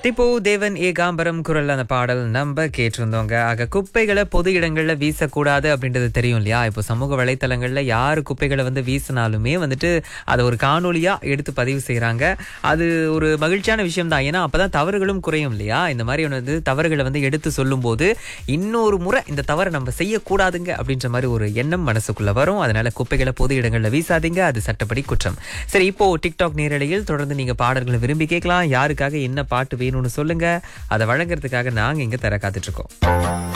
திப்பு தேவன் ஏகாம்பரம் குரல் அந்த பாடல் நம்ம கேட்டிருந்தோங்க ஆக குப்பைகளை பொது இடங்கள்ல வீசக்கூடாது அப்படின்றது தெரியும் இல்லையா இப்போ சமூக வலைத்தளங்கள்ல யார் குப்பைகளை வந்து வீசினாலுமே வந்துட்டு அதை ஒரு காணொலியா எடுத்து பதிவு செய்றாங்க அது ஒரு மகிழ்ச்சியான விஷயம் தான் ஏன்னா அப்பதான் தவறுகளும் குறையும் இல்லையா இந்த மாதிரி வந்து தவறுகளை வந்து எடுத்து சொல்லும்போது இன்னொரு முறை இந்த தவறை நம்ம செய்யக்கூடாதுங்க அப்படின்ற மாதிரி ஒரு எண்ணம் மனசுக்குள்ள வரும் அதனால குப்பைகளை பொது இடங்கள்ல வீசாதீங்க அது சட்டப்படி குற்றம் சரி இப்போ டிக்டாக் நேரலையில் தொடர்ந்து நீங்க பாடல்களை விரும்பி கேட்கலாம் யாருக்காக என்ன பாட்டு வேணும்னு சொல்லுங்க அதை வழங்குறதுக்காக நாங்க இங்க தர காத்துட்டு இருக்கோம்